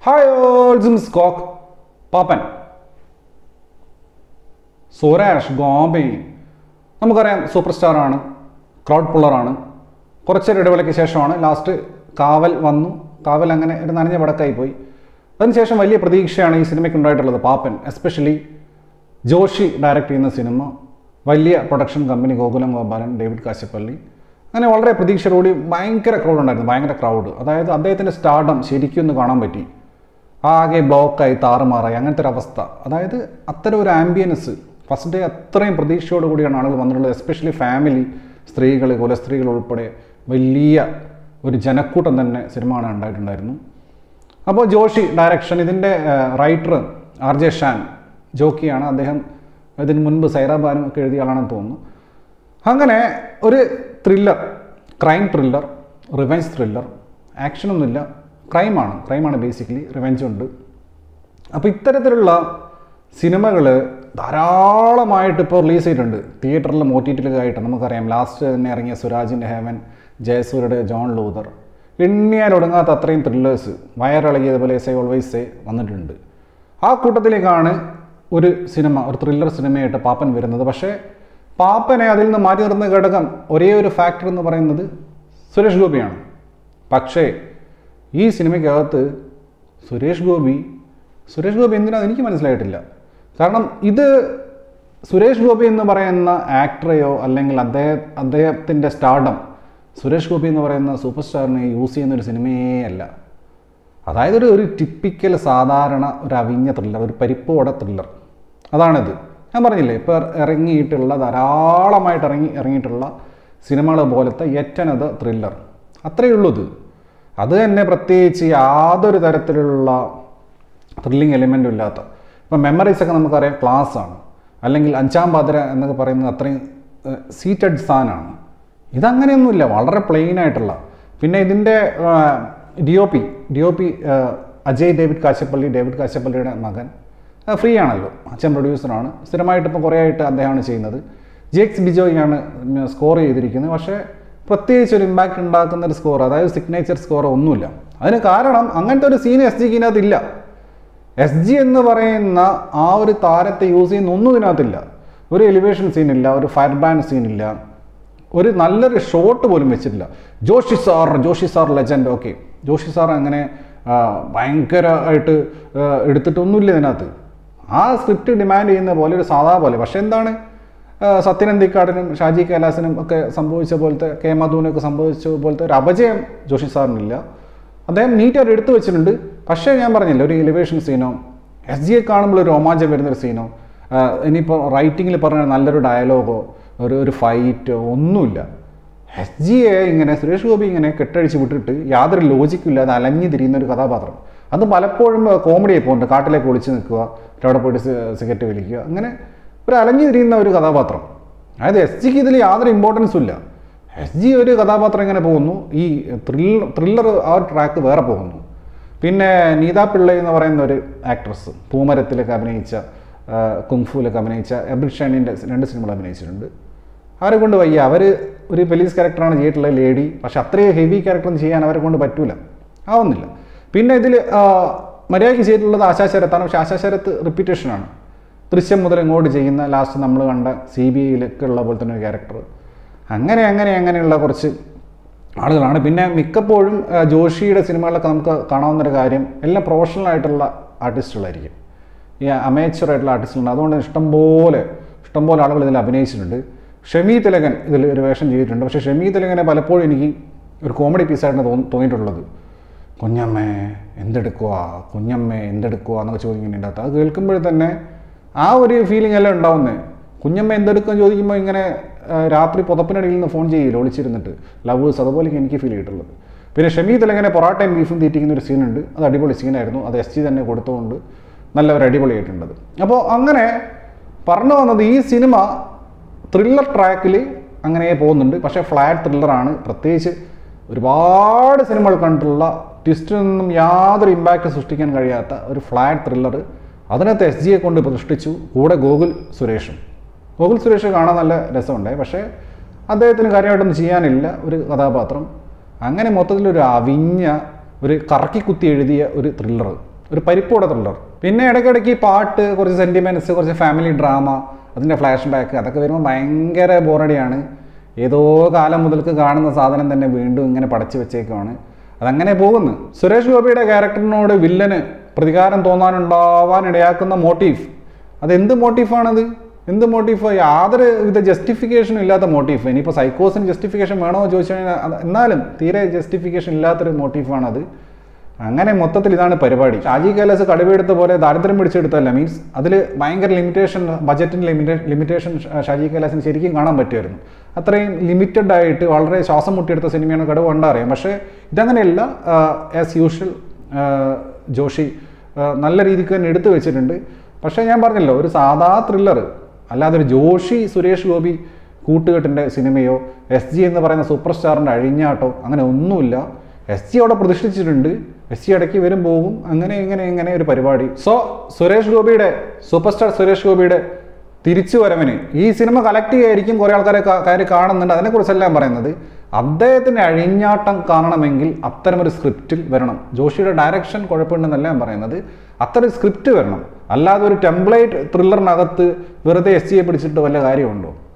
hi ഓൾസും സ്കോക്ക് പാപ്പൻ സുരേഷ് ഗോപി നമുക്കറിയാം സൂപ്പർ സ്റ്റാറാണ് ക്രൗഡ് പുള്ളറാണ് കുറച്ചൊരു ഇടവേളയ്ക്ക് ശേഷമാണ് ലാസ്റ്റ് കാവൽ വന്നു കാവൽ അങ്ങനെ ഒരു നനഞ്ഞ പടക്കായി പോയി അതിനുശേഷം വലിയ പ്രതീക്ഷയാണ് ഈ സിനിമയ്ക്ക് ഉണ്ടായിട്ടുള്ളത് പാപ്പൻ എസ്പെഷ്യലി ജോഷി ഡയറക്റ്റ് ചെയ്യുന്ന സിനിമ വലിയ production company Gokulam Gopalan David Kachappilly അങ്ങനെ വളരെ പ്രതീക്ഷയോടുകൂടി ഭയങ്കര ക്രൗഡ് ഉണ്ടായിരുന്നു ഭയങ്കര ക്രൗഡ് അതായത് അദ്ദേഹത്തിൻ്റെ സ്റ്റാർഡം ശരിക്കും ഒന്ന് കാണാൻ പറ്റി ആകെ ബ്ലോക്കായി താറുമാറായി അങ്ങനത്തെ ഒരു അവസ്ഥ അതായത് അത്തരം ഒരു ആംബിയൻസ് ഫസ്റ്റ് ഡേ അത്രയും പ്രതീക്ഷയോട് കൂടിയാണ് ആളുകൾ വന്നിട്ടുള്ളത് എസ്പെഷ്യലി ഫാമിലി സ്ത്രീകൾ കുലസ്ത്രീകൾ ഉൾപ്പെടെ വലിയ ഒരു ജനക്കൂട്ടം തന്നെ സിനിമ കാണാൻ ഉണ്ടായിട്ടുണ്ടായിരുന്നു അപ്പോൾ ജോഷി ഡയറക്ഷൻ ഇതിൻ്റെ റൈറ്റർ ആർ ജെ ഷാൻ ജോക്കിയാണ് അദ്ദേഹം ഇതിന് മുൻപ് സൈറാബാനും ഒക്കെ എഴുതിയ ആളാണെന്ന് തോന്നുന്നു അങ്ങനെ ഒരു thriller crime thriller revenge thriller ആക്ഷനൊന്നുമില്ല ക്രൈമാണ് ക്രൈമാണ് ബേസിക്കലി റിവെഞ്ച് ഉണ്ട് അപ്പോൾ ഇത്തരത്തിലുള്ള സിനിമകൾ ധാരാളമായിട്ട് ഇപ്പോൾ റിലീസ് ചെയ്തിട്ടുണ്ട് തിയേറ്ററിലും ഒ ടി ടിയിലൊക്കെ ആയിട്ട് നമുക്കറിയാം ലാസ്റ്റ് തന്നെ ഇറങ്ങിയ സുരാജിൻ്റെ ഹേവൻ ജയസൂര്യയുടെ ജോൺ ലൂതർ എണ്ണിയാൽ ഒടുങ്ങാത്ത അത്രയും ത്രില്ലേഴ്സ് വയറിളകിയതുപോലെ എസ് ഐ ഓൾവേസ് എ വന്നിട്ടുണ്ട് ആ കൂട്ടത്തിലേക്കാണ് ഒരു സിനിമ ഒരു ത്രില്ലർ സിനിമയായിട്ട് പാപ്പൻ വരുന്നത് പക്ഷേ പാപ്പനെ അതിൽ നിന്ന് മാറ്റി നിർത്തുന്ന ഘടകം ഒരേ ഒരു ഫാക്ടർ എന്ന് പറയുന്നത് സുരേഷ് ഗോപിയാണ് പക്ഷേ ഈ സിനിമയ്ക്കകത്ത് സുരേഷ് ഗോപി സുരേഷ് ഗോപി എന്തിനാന്ന് എനിക്ക് മനസ്സിലായിട്ടില്ല കാരണം ഇത് സുരേഷ് ഗോപി എന്ന് പറയുന്ന ആക്ടറെയോ അല്ലെങ്കിൽ അദ്ദേഹം അദ്ദേഹത്തിൻ്റെ സ്റ്റാർഡം സുരേഷ് ഗോപി എന്ന് പറയുന്ന സൂപ്പർ സ്റ്റാറിനെ യൂസ് ചെയ്യുന്ന ഒരു സിനിമയേ അല്ല അതായത് ഒരു ഒരു ടിപ്പിക്കൽ സാധാരണ ഒരു അവിഞ്ഞ ത്രില്ലർ ഒരു പരിപ്പോടെ ത്രില്ലർ അതാണിത് ഞാൻ പറഞ്ഞില്ലേ ഇപ്പോൾ ഇറങ്ങിയിട്ടുള്ള ധാരാളമായിട്ട് ഇറങ്ങി ഇറങ്ങിയിട്ടുള്ള സിനിമകൾ പോലത്തെ ഏറ്റനത് ത്രില്ലർ അത്രയേ ഉള്ളൂ ഇത് അത് തന്നെ പ്രത്യേകിച്ച് യാതൊരു തരത്തിലുള്ള ത്രില്ലിങ് എലിമെൻറ്റും ഇല്ലാത്ത ഇപ്പം മെമ്മറീസ് ഒക്കെ നമുക്കറിയാം ക്ലാസ് ആണ് അല്ലെങ്കിൽ അഞ്ചാം പാതിര എന്നൊക്കെ പറയുന്നത് അത്രയും സീറ്റഡ് സാധനമാണ് ഇതങ്ങനെയൊന്നുമില്ല വളരെ പ്ലെയിൻ ആയിട്ടുള്ള പിന്നെ ഇതിൻ്റെ D O P D O P Ajay David Kachappilly David കാശപ്പള്ളിയുടെ മകൻ ഫ്രീ ആണല്ലോ അച്ഛൻ പ്രൊഡ്യൂസറാണ് സ്ഥിരമായിട്ട് ഇപ്പോൾ കുറേ ആയിട്ട് അദ്ദേഹമാണ് ചെയ്യുന്നത് ജി എക്സ് ബിജോയാണ് സ്കോർ ചെയ്തിരിക്കുന്നത് പക്ഷേ പ്രത്യേകിച്ച് ഒരു ഇമ്പാക്റ്റ് ഉണ്ടാക്കുന്ന ഒരു സ്കോർ അതായത് സിഗ്നേച്ചർ സ്കോർ ഒന്നുമില്ല അതിന് കാരണം അങ്ങനത്തെ ഒരു സീൻ എസ് ജിക്ക് ഇതിനകത്തില്ല എസ് ജി എന്ന് പറയുന്ന ആ ഒരു താരത്തെ യൂസ് ചെയ്യുന്ന ഒന്നും ഇതിനകത്തില്ല ഒരു എലിവേഷൻ സീനില്ല ഒരു ഫയർ ബാൻഡ് സീനില്ല ഒരു നല്ലൊരു ഷോട്ട് പോലും വെച്ചിട്ടില്ല Joshiy sir Joshiy sir legend okay Joshiy sir അങ്ങനെ ആ, ഭയങ്കരമായിട്ട് ആ, എടുത്തിട്ടൊന്നുമില്ല ഇതിനകത്ത് ആ സ്ക്രിപ്റ്റ് ഡിമാൻഡ് ചെയ്യുന്ന പോലെ ഒരു സാധാ പോലെ പക്ഷെ എന്താണ് ആ, സത്യനന്ദിക്കാടിനും ഷാജി കൈലാസിനും ഒക്കെ സംഭവിച്ച പോലത്തെ കെ മധുവിനൊക്കെ സംഭവിച്ച പോലത്തെ ഒരു അപജയം ജോഷി സാറിനില്ല അദ്ദേഹം നീറ്റായിട്ട് എടുത്തു വെച്ചിട്ടുണ്ട് പക്ഷേ ഞാൻ പറഞ്ഞില്ല ഒരു എലിവേഷൻ സീനോ എസ് ജിയെ കാണുമ്പോൾ ഒരു രോമാഞ്ചം വരുന്നൊരു സീനോ ഇനിയിപ്പോൾ റൈറ്റിങ്ങിൽ പറഞ്ഞ നല്ലൊരു ഡയലോഗോ ഒരു ഒരു ഫൈറ്റോ ഒന്നുമില്ല എസ് ജിയെ ഇങ്ങനെ സുരേഷ് ഗോപി ഇങ്ങനെ കെട്ടഴിച്ച് വിട്ടിട്ട് യാതൊരു ലോജിക്കും ഇല്ലാതെ അലഞ്ഞു തിരിയുന്ന ഒരു കഥാപാത്രം അത് പലപ്പോഴും കോമഡി ആയി പോകുന്നുണ്ട് കാട്ടിലേക്ക് ഒളിച്ച് നിൽക്കുക അവിടെ പോയിട്ട് സി- സിഗരറ്റ് വലിക്കുക അങ്ങനെ ഒരു അലഞ്ഞു തിരിയുന്ന ഒരു കഥാപാത്രം അതായത് എസ് ജിക്ക് ഇതിൽ യാതൊരു ഇമ്പോർട്ടൻസും ഇല്ല എസ് ജി ഒരു കഥാപാത്രം ഇങ്ങനെ പോകുന്നു ഈ ത്രില്ലർ ത്രില്ലർ ആ ഒരു ട്രാക്ക് വേറെ പോകുന്നു പിന്നെ നീതാ പിള്ളை എന്ന് പറയുന്ന ഒരു ആക്ട്രസ് പൂമരത്തിലൊക്കെ അഭിനയിച്ച ആ, കുങ്ഫുവിലൊക്കെ അഭിനയിച്ച എബിൾ ഷൈനിൻ്റെ രണ്ട് സിനിമകൾ അഭിനയിച്ചിട്ടുണ്ട് അവരെ കൊണ്ട് വയ്യ അവർ ഒരു പോലീസ് ക്യാരക്ടറാണ് ചെയ്തിട്ടുള്ള ലേഡി പക്ഷെ അത്രയും ഹെവി ക്യാരക്ടർ ഒന്നും ചെയ്യാൻ അവരെ കൊണ്ട് പറ്റൂല ആവുന്നില്ല പിന്നെ ഇതിൽ മര്യാദയ്ക്ക് ചെയ്തിട്ടുള്ളത് ആശാശരത്താണ് പക്ഷേ ആശാശരത്ത് റിപ്പീറ്റേഷനാണ് ദൃശ്യം മുതൽ ഇങ്ങോട്ട് ചെയ്യുന്ന ലാസ്റ്റ് നമ്മൾ കണ്ട സി ബി ഐയിലൊക്കെ ഉള്ള പോലെ തന്നെ ഒരു ക്യാരക്ടർ അങ്ങനെ അങ്ങനെ അങ്ങനെയുള്ള കുറച്ച് ആളുകളാണ് പിന്നെ മിക്കപ്പോഴും ആ, ജോഷിയുടെ സിനിമകളിലൊക്കെ നമുക്ക് കാണാവുന്ന ഒരു കാര്യം എല്ലാം പ്രൊഫഷണൽ ആയിട്ടുള്ള ആർട്ടിസ്റ്റുകളായിരിക്കും ഈ അമേച്ചർ ആയിട്ടുള്ള ആർട്ടിസ്റ്റുകളുണ്ട് അതുകൊണ്ട് ഇഷ്ടംപോലെ ഇഷ്ടംപോലെ ആളുകൾ ഇതിൽ അഭിനയിച്ചിട്ടുണ്ട് ഷമി തിലകൻ ഇതിൽ ഒരു വേഷം ചെയ്തിട്ടുണ്ട് പക്ഷേ ഷമി തിലകനെ പലപ്പോഴും എനിക്ക് ഒരു കോമഡി പീസായിട്ടാണ് തോന്നി തോന്നിയിട്ടുള്ളത് കുഞ്ഞമ്മേ എന്തെടുക്കുക കുഞ്ഞമ്മേ എന്തെടുക്കുക എന്നൊക്കെ ചോദിക്കുന്നുണ്ട് അതിനകത്ത് അത് കേൾക്കുമ്പോൾ തന്നെ ആ ഒരു ഫീലിംഗ് എല്ലാം ഉണ്ടാവുന്നത് കുഞ്ഞമ്മ എന്തെടുക്കുക എന്ന് ചോദിക്കുമ്പോൾ ഇങ്ങനെ ആ, രാത്രി പുതപ്പിനടിയിൽ നിന്ന് ഫോൺ ചെയ്യില്ല ഒളിച്ചിരുന്നിട്ട് ലവേഴ്സ് അതുപോലെയൊക്കെ എനിക്ക് ഫീൽ ചെയ്തിട്ടുള്ളത് പിന്നെ ഷമി തിലങ്ങനെ പൊറാട്ടയും ബീഫും തീറ്റിക്കുന്ന ഒരു സീനുണ്ട് അത് അടിപൊളി സീനായിരുന്നു അത് എസ് ജി തന്നെ കൊടുത്തുകൊണ്ട് നല്ല ഒരു അടിപൊളിയായിട്ടുണ്ട് അപ്പോൾ അങ്ങനെ പറഞ്ഞു വന്നത് ഈ സിനിമ ത്രില്ലർ ട്രാക്കിൽ അങ്ങനെ പോകുന്നുണ്ട് പക്ഷേ ഫ്ലാറ്റ് ത്രില്ലറാണ് പ്രത്യേകിച്ച് ഒരുപാട് സിനിമകൾ കണ്ടിട്ടുള്ള ട്വിസ്റ്റിനൊന്നും യാതൊരു ഇമ്പാക്റ്റ് സൃഷ്ടിക്കാൻ കഴിയാത്ത ഒരു ഫ്ലാറ്റ് ത്രില്ലർ അതിനകത്ത് എസ് ജിയെ കൊണ്ട് പ്രതിഷ്ഠിച്ചു കൂടെ ഗോകുൽ സുരേഷും ഗോകുൽ സുരേഷ് കാണാൻ നല്ല രസമുണ്ടായി പക്ഷേ അദ്ദേഹത്തിന് കാര്യമായിട്ടൊന്നും ചെയ്യാനില്ല ഒരു കഥാപാത്രം അങ്ങനെ മൊത്തത്തിലൊരു അവിഞ്ഞ ഒരു കറക്കി കുത്തി എഴുതിയ ഒരു ത്രില്ലർ ഒരു പരിപ്പോടെ ത്രില്ലർ പിന്നെ ഇടയ്ക്കിടയ്ക്ക് ഈ പാട്ട് കുറച്ച് സെൻറ്റിമെൻറ്റ്സ് കുറച്ച് ഫാമിലി ഡ്രാമ അതിൻ്റെ ഫ്ലാഷ് ബാക്ക് അതൊക്കെ വരുമ്പോൾ ഭയങ്കര ബോറടിയാണ് ഏതോ കാലം മുതൽക്ക് കാണുന്ന സാധനം തന്നെ വീണ്ടും ഇങ്ങനെ പടച്ചു വെച്ചേക്കുവാണ് അതങ്ങനെ പോകുന്നു സുരേഷ് ഗോപിയുടെ ക്യാരക്ടറിനോട് വില്ലന് പ്രതികാരം തോന്നാനുണ്ടാവാൻ ഇടയാക്കുന്ന മോട്ടീഫ് അതെന്ത് മോട്ടീഫാണത് എന്ത് മോട്ടീഫ് യാതൊരു വിധ ജസ്റ്റിഫിക്കേഷനും ഇല്ലാത്ത മോട്ടീഫ് ഇനിയിപ്പോൾ സൈക്കോസിന് ജസ്റ്റിഫിക്കേഷൻ വേണോ എന്ന് ചോദിച്ചു കഴിഞ്ഞാൽ അത് എന്നാലും തീരെ ജസ്റ്റിഫിക്കേഷൻ ഇല്ലാത്തൊരു മോട്ടീഫാണത് അങ്ങനെ മൊത്തത്തിൽ ഇതാണ് പരിപാടി ഷാജി കൈലാസ് കടുവെടുത്ത പോലെ ദാരിദ്ര്യം പിടിച്ചെടുത്തല്ല മീൻസ് അതിൽ ഭയങ്കര ലിമിറ്റേഷൻ ബജറ്റിൻ്റെ ലിമിറ്റേഷൻ ഷാജി കൈലാസിന് ശരിക്കും കാണാൻ പറ്റുമായിരുന്നു അത്രയും ലിമിറ്റഡ് ആയിട്ട് വളരെ ശ്വാസം മുട്ടിയെടുത്ത സിനിമയാണ് കടുവ കണ്ടറിയാം പക്ഷേ ഇതങ്ങനെയല്ല ആസ് യൂഷ്വൽ ജോഷി ആ, നല്ല രീതിക്ക് തന്നെ എടുത്തു വെച്ചിട്ടുണ്ട് പക്ഷേ ഞാൻ പറഞ്ഞല്ലോ ഒരു സാധാ ത്രില്ലർ അല്ലാതെ ഒരു ജോഷി സുരേഷ് ഗോപി കൂട്ടുകെട്ടിൻ്റെ സിനിമയോ എസ് ജി എന്ന് പറയുന്ന സൂപ്പർ സ്റ്റാറിൻ്റെ അഴിഞ്ഞാട്ടോ അങ്ങനെ ഒന്നുമില്ല എസ് ജി അവിടെ പ്രതിഷ്ഠിച്ചിട്ടുണ്ട് എസ് ജി ഇടയ്ക്ക് വരും പോകും അങ്ങനെ ഇങ്ങനെ ഇങ്ങനെ ഒരു പരിപാടി സോ സുരേഷ് ഗോപിയുടെ സൂപ്പർ സ്റ്റാർ സുരേഷ് ഗോപിയുടെ തിരിച്ചു വരവിന് ഈ സിനിമ കളക്ട് ചെയ്യായിരിക്കും കുറേ ആൾക്കാരെ കാ- കാര്യം കാണുന്നുണ്ട് അതിനെക്കുറിച്ചല്ല ഞാൻ പറയുന്നത് അദ്ദേഹത്തിൻ്റെ അഴിഞ്ഞാട്ടം കാണണമെങ്കിൽ അത്തരമൊരു സ്ക്രിപ്റ്റിൽ വരണം ജോഷിയുടെ ഡയറക്ഷൻ കുഴപ്പമുണ്ടെന്നല്ല ഞാൻ പറയുന്നത് അത്തരം സ്ക്രിപ്റ്റ് വരണം അല്ലാതെ ഒരു ടെംപ്ലേറ്റ് ത്രില്ലറിനകത്ത് വെറുതെ എസ് ജിയെ പിടിച്ചിട്ട് വല്ല കാര്യമുണ്ടോ